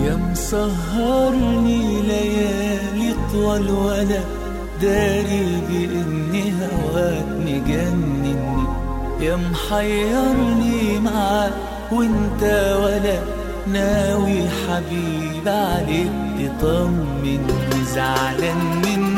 يا مسهرني ليالي طول ولا داري بإن هواك مجنني يا محيرني معاك وانت ولا ناوي حبيب عليك تطمني زعلان من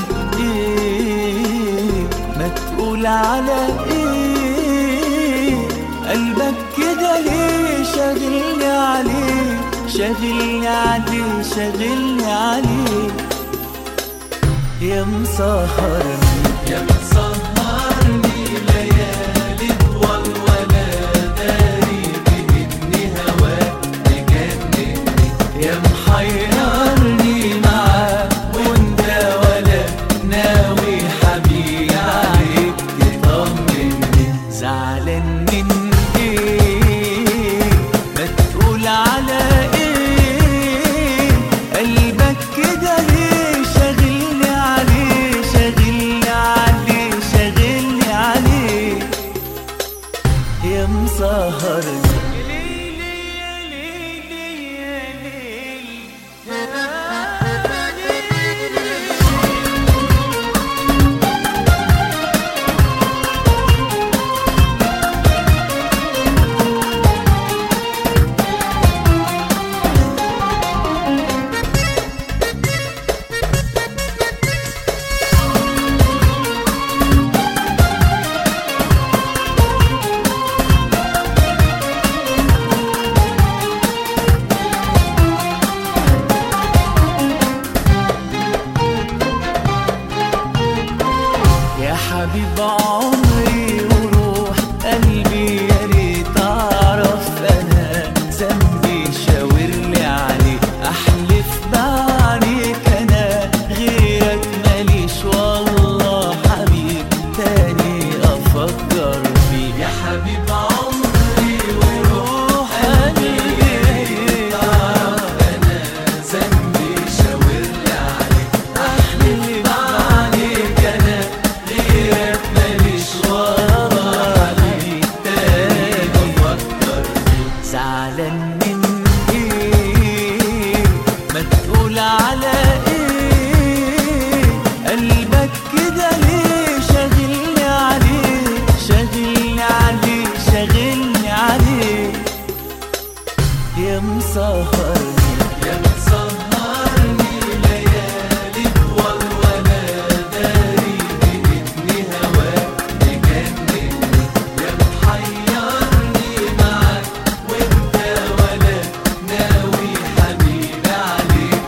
ايه ما تقول على ايه قلبك كده ليه شاغلني عليه شاغلني عليه شاغلني عليه يا مسهرني يا مسهرني ليالي طول ولا داري بإني هواك مجنني يا محيرني معاك وانت ولا ناوي حبيبي عليك تطمني زعلان من ايه ما تقول على ايه قلبك كده ليه شاغلني عليه شاغلني عليه شاغلني عليه يا مسهرني يا حبيب عمري وروح قلبي يا ريت اعرف انا ذنبي شاور لي عليه احلف بعينيك انا غيرك ماليش والله حبيب تاني افكر فيه يا حبيب عمري وروح قلبي يا ريت اعرف انا ذنبي شاور لي عليه احلف بعينيك انا غيرك ماليش والله حبيب تاني افكر فيه زعلان من ايه ما تقول على ايه قلبك كده ليه شاغلني عليه شاغلني عليه شاغلني عليه يا مسهرني يا مسهرني ليالي طول ولا داري بإذن هواك مجنني يا محيرني معاك وانت ولا ناوي حبيبي عليك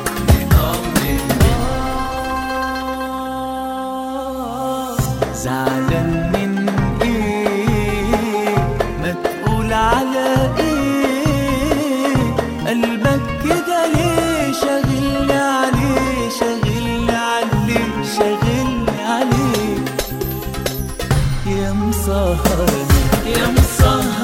تطمني زعلان من ايه ما تقول على ايه قلبك كده ليه شاغلني عليه شاغلني عليه شاغلني عليه يا مسهرني يا مسهرني